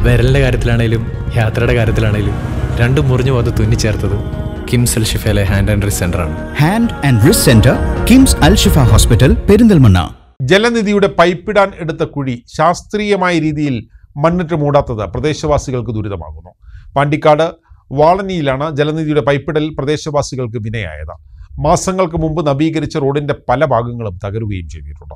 വിരലിൻ്റെ കാര്യത്തിലാണേലും യാത്രയുടെ കാര്യത്തിലാണേലും രണ്ടും മുറിഞ്ഞു പോകാതെ തുന്നിച്ചേർത്തത് കിംസ് അൽ ഷിഫയിലെ ഹാൻഡ് ആൻഡ് റിസ് സെൻ്ററാണ് hand and wrist centre KIMS Al Shifa hospital Perinthalmanna ജലനിധിയുടെ പൈപ്പിടാൻ എടുത്ത കുഴി ശാസ്ത്രീയമായ രീതിയിൽ മണ്ണിട്ട് മൂടാത്തത് പ്രദേശവാസികൾക്ക് ദുരിതമാകുന്നു പാണ്ടിക്കാട് വാളനിയിലാണ് ജലനിധിയുടെ പൈപ്പിടൽ പ്രദേശവാസികൾക്ക് വിനയായത് മാസങ്ങൾക്ക് മുമ്പ് നവീകരിച്ച റോഡിന്റെ പല ഭാഗങ്ങളും തകരുകയും ചെയ്തിട്ടുണ്ട്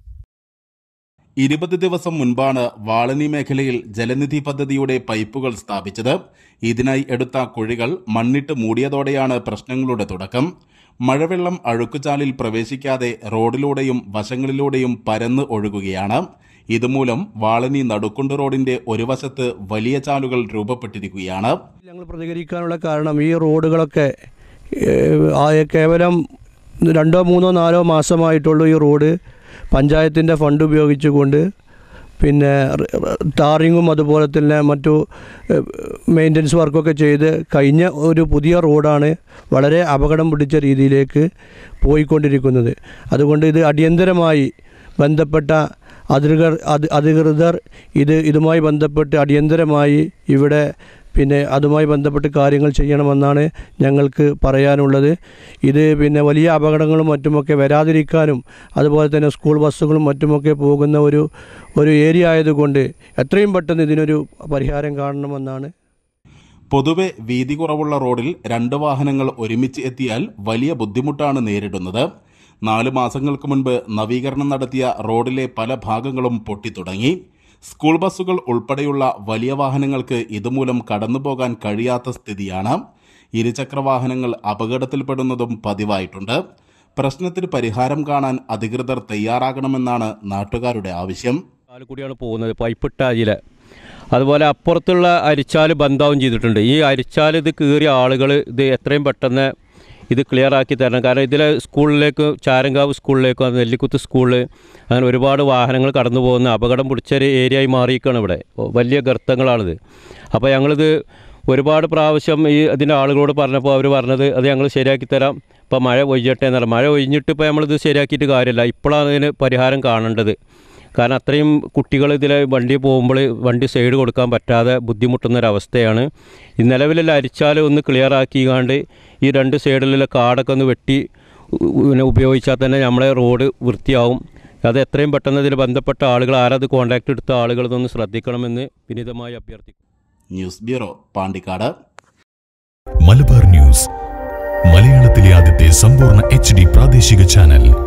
ഇരുപത് ദിവസം മുൻപാണ് വാളനി മേഖലയിൽ ജലനിധി പദ്ധതിയുടെ പൈപ്പുകൾ സ്ഥാപിച്ചത് ഇതിനായി എടുത്ത കുഴികൾ മണ്ണിട്ട് മൂടിയതോടെയാണ് പ്രശ്നങ്ങളുടെ തുടക്കം മഴവെള്ളം അഴുക്കുചാലിൽ പ്രവേശിക്കാതെ റോഡിലൂടെയും വശങ്ങളിലൂടെയും പരന്ന് ഒഴുകുകയാണ് ഇതുമൂലം വാളനി നടുക്കുണ്ട് റോഡിന്റെ ഒരു വശത്ത് വലിയ ചാലുകൾ രൂപപ്പെട്ടിരിക്കുകയാണ് ഞങ്ങൾ പ്രതികരിക്കാനുള്ള കാരണം ഈ റോഡുകളൊക്കെ ഏഹ്, ആ കേവലം രണ്ടോ മൂന്നോ നാലോ മാസമായിട്ടുള്ളൂ ഈ റോഡ് പഞ്ചായത്തിൻ്റെ ഫണ്ട് ഉപയോഗിച്ചുകൊണ്ട് പിന്നെ റി- ടാറിങ്ങും അതുപോലെ തന്നെ മറ്റു മെയിൻ്റനൻസ് വർക്കൊക്കെ ചെയ്ത് കഴിഞ്ഞ ഒരു പുതിയ റോഡാണ് വളരെ അപകടം പിടിച്ച രീതിയിലേക്ക് പോയിക്കൊണ്ടിരിക്കുന്നത് അതുകൊണ്ട് ഇത് അടിയന്തരമായി ബന്ധപ്പെട്ട അധികൃതർ അധി- അധികൃതർ ഇത് ഇതുമായി ബന്ധപ്പെട്ട് അടിയന്തരമായി ഇവിടെ പിന്നെ അതുമായി ബന്ധപ്പെട്ട് കാര്യങ്ങൾ ചെയ്യണമെന്നാണ് ഞങ്ങൾക്ക് പറയാനുള്ളത് ഇത് പിന്നെ വലിയ അപകടങ്ങളും മറ്റുമൊക്കെ വരാതിരിക്കാനും അതുപോലെ തന്നെ സ്കൂൾ ബസ്സുകളും മറ്റുമൊക്കെ പോകുന്ന ഒരു ഒരു ഏരിയ ആയതുകൊണ്ട് എത്രയും പെട്ടെന്ന് ഇതിനൊരു പരിഹാരം കാണണമെന്നാണ് പൊതുവെ വീതി കുറവുള്ള റോഡിൽ രണ്ട് വാഹനങ്ങൾ ഒരുമിച്ച് എത്തിയാൽ വലിയ ബുദ്ധിമുട്ടാണ് നേരിടുന്നത് നാല് മാസങ്ങൾക്ക് മുൻപ് നവീകരണം നടത്തിയ റോഡിലെ പല ഭാഗങ്ങളും പൊട്ടിത്തുടങ്ങി സ്കൂൾ ബസ്സുകൾ ഉൾപ്പെടെയുള്ള വലിയ വാഹനങ്ങൾക്ക് ഇതുമൂലം കടന്നുപോകാൻ കഴിയാത്ത സ്ഥിതിയാണ് ഇരുചക്ര വാഹനങ്ങൾ അപകടത്തിൽപ്പെടുന്നതും പതിവായിട്ടുണ്ട് പ്രശ്നത്തിന് പരിഹാരം കാണാൻ അധികൃതർ തയ്യാറാകണമെന്നാണ് നാട്ടുകാരുടെ ആവശ്യം കൂടിയാണ് പോകുന്നത് പൈപ്പിട്ട അരിയിൽ അതുപോലെ അപ്പുറത്തുള്ള അരിച്ചാൽ ബന്ധാവും ചെയ്തിട്ടുണ്ട് ഈ അരിച്ചാൽ ഇത് കീറിയ ആളുകൾ ഇത് എത്രയും പെട്ടെന്ന് ഇത് ക്ലിയർ ആക്കി തരണം കാരണം ഇതിൽ സ്കൂളിലേക്ക് ചാരങ്കാവ് സ്കൂളിലേക്കും അത് നെല്ലിക്കുത്ത് സ്കൂളിൽ അങ്ങനെ ഒരുപാട് വാഹനങ്ങൾ കടന്നു പോകുന്ന അപകടം പിടിച്ച ഒരു ഏരിയയായി മാറിയിരിക്കുകയാണ് ഇവിടെ വലിയ ഗർത്തങ്ങളാണിത് അപ്പോൾ ഞങ്ങളിത് ഒരുപാട് പ്രാവശ്യം ഈ ഇതിൻ്റെ ആളുകളോട് പറഞ്ഞപ്പോൾ അവർ പറഞ്ഞത് അത് ഞങ്ങൾ ശരിയാക്കി തരാം ഇപ്പോൾ മഴ ഒയ്യട്ടെ എന്നല്ല മഴ ഒഴിഞ്ഞിട്ട് ഇപ്പോൾ നമ്മളിത് ശരിയാക്കിയിട്ട് കാര്യമില്ല ഇപ്പോഴാണ് ഇതിന് പരിഹാരം കാണേണ്ടത് കാരണം അത്രയും കുട്ടികൾ ഇതിൽ വണ്ടി പോകുമ്പോൾ വണ്ടി സൈഡ് കൊടുക്കാൻ പറ്റാതെ ബുദ്ധിമുട്ടുന്ന ഒരവസ്ഥയാണ് ഈ നിലവിലുള്ള അരിച്ചാൽ ഒന്ന് ക്ലിയർ ആക്കിക്കാണ്ട് ഈ രണ്ട് സൈഡിലുള്ള കാടൊക്കെ ഒന്ന് വെട്ടി ഉ- പിന്നെ ഉപയോഗിച്ചാൽ തന്നെ നമ്മളെ റോഡ് വൃത്തിയാവും അത് എത്രയും പെട്ടെന്ന് ഇതിൽ ബന്ധപ്പെട്ട ആളുകൾ ആരത് കോൺടാക്ട് എടുത്ത ആളുകൾ ഇതൊന്ന് ശ്രദ്ധിക്കണമെന്ന് വിനീതമായി അഭ്യർത്ഥിക്കുന്നു news bureau Pandikkad Malabar news മലയാളത്തിലെ ആദ്യത്തെ സമ്പൂർണ്ണ എച്ച് ഡി പ്രാദേശിക ചാനൽ